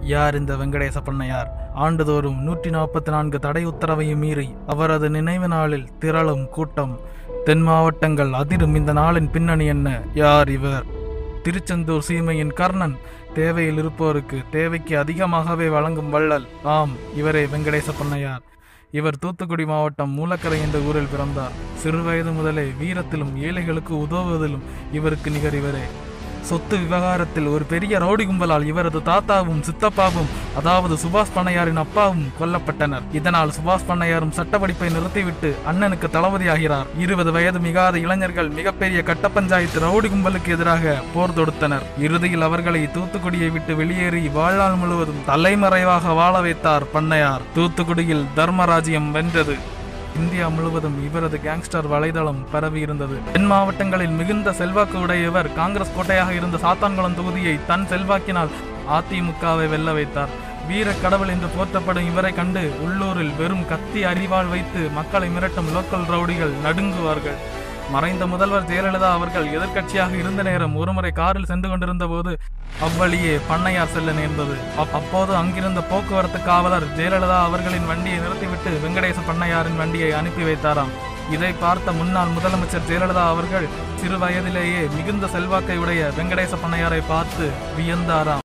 யார் இந்த வெங்கடேச பண்ணையார் ஆண்டுதோறும் நூற்றி நாற்பத்தி நான்கு தடை உத்தரவையும் மீறி அவரது நினைவு நாளில் திரளும் கூட்டம் தென் மாவட்டங்கள் அதிரும் இந்த நாளின் பின்னணி என்ன யார் இவர் திருச்செந்தூர் சீமையின் கர்ணன் தேவையில் இருப்போருக்கு தேவைக்கு அதிகமாகவே வழங்கும் வள்ளல் ஆம் இவரே வெங்கடேச பண்ணையார் இவர் தூத்துக்குடி மாவட்டம் மூலக்கரை என்ற ஊரில் பிறந்தார் சிறுவயது முதலே வீரத்திலும் ஏழைகளுக்கு உதவுவதிலும் இவருக்கு நிகர் இவரே சொத்து விவகாரத்தில் ஒரு பெரிய ரவுடி கும்பலால் இவரது தாத்தாவும் சித்தப்பாவும் அதாவது சுபாஷ் பண்ணையாரின் அப்பாவும் கொல்லப்பட்டனர் இதனால் சுபாஷ் பண்ணையாரும் சட்டப்படிப்பை நிறுத்திவிட்டு அண்ணனுக்கு தளபதியாகிறார் இருபது வயது மிகாத இளைஞர்கள் மிகப்பெரிய கட்ட பஞ்சாயத்து ரவுடி கும்பலுக்கு எதிராக போர் தொடுத்தனர் இறுதியில் அவர்களை தூத்துக்குடியை விட்டு வெளியேறி வாழ்நாள் முழுவதும் தலைமறைவாக வாழ வைத்தார் பண்ணையார் தூத்துக்குடியில் தர்மராஜ்யம் வென்றது இந்தியா முழுவதும் இவரது கேங்ஸ்டர் வலைதளம் பரவி இருந்தது தென் மாவட்டங்களில் மிகுந்த செல்வாக்கு உடைய இவர் காங்கிரஸ் கோட்டையாக இருந்த சாத்தான்குளம் தொகுதியை தன் செல்வாக்கினால் அதிமுகவை வெல்ல வைத்தார் வீர கடவுள் என்று போற்றப்படும் இவரை கண்டு உள்ளூரில் வெறும் கத்தி அறிவாள் வைத்து மக்களை மிரட்டும் லோக்கல் ரவுடிகள் நடுங்குவார்கள் மறைந்த முதல்வர் ஜெயலலிதா அவர்கள் எதிர்க்கட்சியாக இருந்த நேரம் ஒருமுறை காரில் சென்று கொண்டிருந்த போது அவ்வழியே பண்ணையார் செல்ல நேர்ந்தது அப்- அப்போது அங்கிருந்த போக்குவரத்து காவலர் ஜெயலலிதா அவர்களின் வண்டியை நிறுத்திவிட்டு வெங்கடேச பண்ணையாரின் வண்டியை அனுப்பி வைத்தாராம் இதை பார்த்த முன்னாள் முதலமைச்சர் ஜெயலலிதா அவர்கள் சிறு வயதிலேயே மிகுந்த செல்வாக்கை உடைய வெங்கடேச பண்ணையாரை பார்த்து வியந்தாராம்